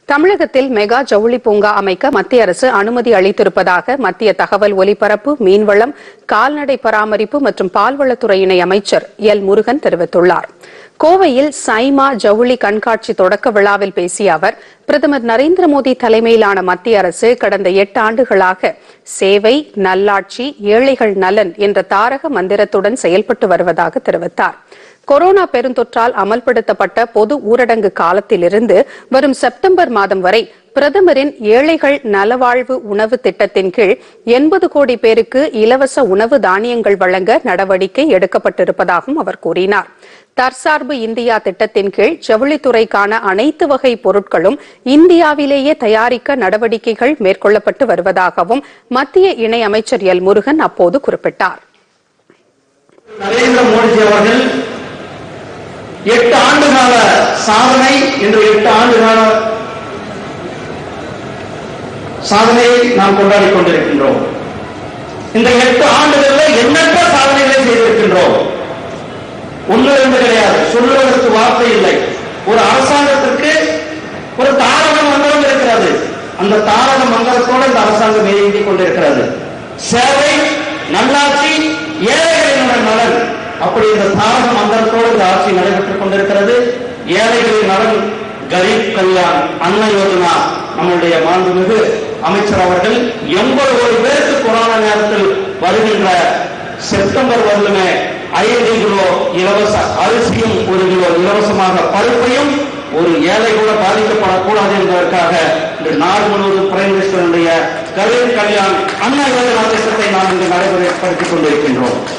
தமிழகத்தில் மெகா ஜவுளி பூங்கா அமைக்க மத்திய அரசு அனுமதி அளித்திருப்பதாக மத்திய தகவல் ஒலிபரப்பு மீன்வளம் கால்நடை பராமரிப்பு மற்றும் பால்வளத்துறை இணை அமைச்சர் எல் முருகன் தெரிவித்துள்ளார் கோவையில் சைமா ஜவுளி கண்காட்சி தொடக்க விழாவில் பேசிய அவர் பிரதமர் நரேந்திர மோடி தலைமையிலான மத்திய அரசு கடந்த எட்டு ஆண்டுகளாக சேவை நல்லாட்சி ஏழைகள் நலன் என்ற தாரக மந்திரத்துடன் செயல்பட்டு வருவதாக தெரிவித்தார் கொரோனா பெருந்தொற்றால் அமல்படுத்தப்பட்ட பொது ஊரடங்கு காலத்திலிருந்து வரும் செப்டம்பர் மாதம் வரை பிரதமரின் ஏழைகள் நலவாழ்வு உணவு திட்டத்தின் கீழ் எண்பது கோடி பேருக்கு இலவச உணவு தானியங்கள் வழங்க நடவடிக்கை எடுக்கப்பட்டிருப்பதாகவும் அவர் கூறினார் தற்சார்பு இந்தியா திட்டத்தின் கீழ் ஜவுளித்துறைக்கான அனைத்து வகை பொருட்களும் இந்தியாவிலேயே தயாரிக்க நடவடிக்கைகள் மேற்கொள்ளப்பட்டு வருவதாகவும் மத்திய இணை அமைச்சர் எல் முருகன் அப்போது குறிப்பிட்டார் நரேந்திர மோடிஜி அவர்கள் எட்டு ஆண்டுகால சாதனை என்று எட்டு ஆண்டுகால சாதனையை நாம் கொண்டாடி கொண்டிருக்கின்றோம் இந்த எட்டு ஆண்டுகளில் எண்ணற்ற சாதனைகளை செய்திருக்கின்றோம் ஒன்று ரெண்டு கிடையாது சொல்லுவதற்கு வார்த்தை இல்லை ஒரு அரசாங்கத்திற்கு ஒரு தாரக மந்திரம் இருக்கிறது அந்த தாரக மந்திரத்தோடு இந்த அரசாங்கம் இயங்கிக் கொண்டிருக்கிறது சேவை நல்லாட்சி ஏழைகளினுடைய நலன் அப்படி இந்த தாரக மந்திரத்தோடு இந்த ஆட்சி நடைபெற்றுக் கொண்டிருக்கிறது ஏழைகளின் நலன் கரீப் கல்யாண் அன்ன யோஜனா நம்முடைய மாண்புமிகு அமைச்சர் அவர்கள் எண்பது கோடி பேருக்கு கொரோனா நேரத்தில் வருகின்ற செப்டம்பர் வரலுமே ஐந்து கிலோ இலவச அரிசியும் ஒரு கிலோ இலவசமாக பருப்பையும் ஒரு ஏழை கூட பாதிக்கப்படக்கூடாது என்பதற்காக இந்த நாடு முழுவதும் பிரைம் மினிஸ்டருடைய கரீப் கல்யாண் அண்ணா யோஜனா திட்டத்தை நாம் இங்கு நடைமுறைப்படுத்திக் கொண்டிருக்கின்றோம்